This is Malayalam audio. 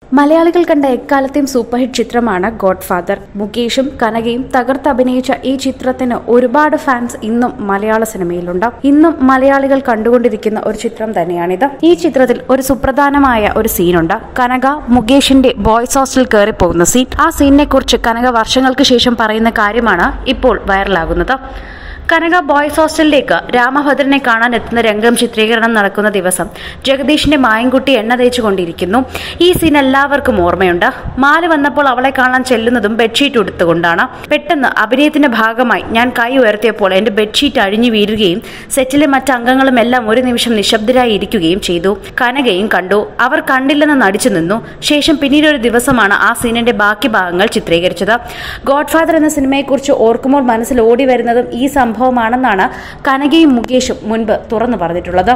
മലയാളികൾ കണ്ട എക്കാലത്തെയും സൂപ്പർ ഹിറ്റ് ചിത്രമാണ് ഗോഡ് ഫാദർ മുകേഷും കനകയും തകർത്തഭിനയിച്ച ഈ ചിത്രത്തിന് ഒരുപാട് ഫാൻസ് ഇന്നും മലയാള സിനിമയിലുണ്ട് ഇന്നും മലയാളികൾ കണ്ടുകൊണ്ടിരിക്കുന്ന ഒരു ചിത്രം തന്നെയാണിത് ഈ ചിത്രത്തിൽ ഒരു സുപ്രധാനമായ ഒരു സീനുണ്ട് കനക മുകേഷിന്റെ ബോയ്സ് ഹോസ്റ്റലിൽ കയറി പോകുന്ന സീൻ ആ സീനിനെ കുറിച്ച് കനക വർഷങ്ങൾക്ക് ശേഷം പറയുന്ന കാര്യമാണ് ഇപ്പോൾ വൈറലാകുന്നത് കനക ബോയ്സ് ഹോസ്റ്റലിലേക്ക് രാമഭദ്രനെ കാണാൻ എത്തുന്ന രംഗം ചിത്രീകരണം നടക്കുന്ന ദിവസം ജഗദീഷിന്റെ മായൻകുട്ടി എണ്ണ തേച്ചുകൊണ്ടിരിക്കുന്നു ഈ സീൻ എല്ലാവർക്കും ഓർമ്മയുണ്ട് മാല് വന്നപ്പോൾ അവളെ കാണാൻ ചെല്ലുന്നതും ബെഡ്ഷീറ്റ് ഉടുത്തുകൊണ്ടാണ് പെട്ടെന്ന് അഭിനയത്തിന്റെ ഭാഗമായി ഞാൻ കൈ ഉയർത്തിയപ്പോൾ എന്റെ ബെഡ്ഷീറ്റ് അഴിഞ്ഞു വീഴുകയും സെറ്റിലെ മറ്റ് അംഗങ്ങളും എല്ലാം ഒരു നിമിഷം നിശബ്ദരായി ഇരിക്കുകയും ചെയ്തു കനകയും കണ്ടു അവർ കണ്ടില്ലെന്ന് നടിച്ചു നിന്നു ശേഷം പിന്നീട് ഒരു ദിവസമാണ് ആ സീനിന്റെ ബാക്കി ഭാഗങ്ങൾ ചിത്രീകരിച്ചത് ഗോഡ്ഫാദർ എന്ന സിനിമയെക്കുറിച്ച് ഓർക്കുമ്പോൾ മനസ്സിൽ ഓടി വരുന്നതും ഈ സംഭവമാണെന്നാണ് കനകയും മുകേഷും മുൻപ് തുറന്നു പറഞ്ഞിട്ടുള്ളത്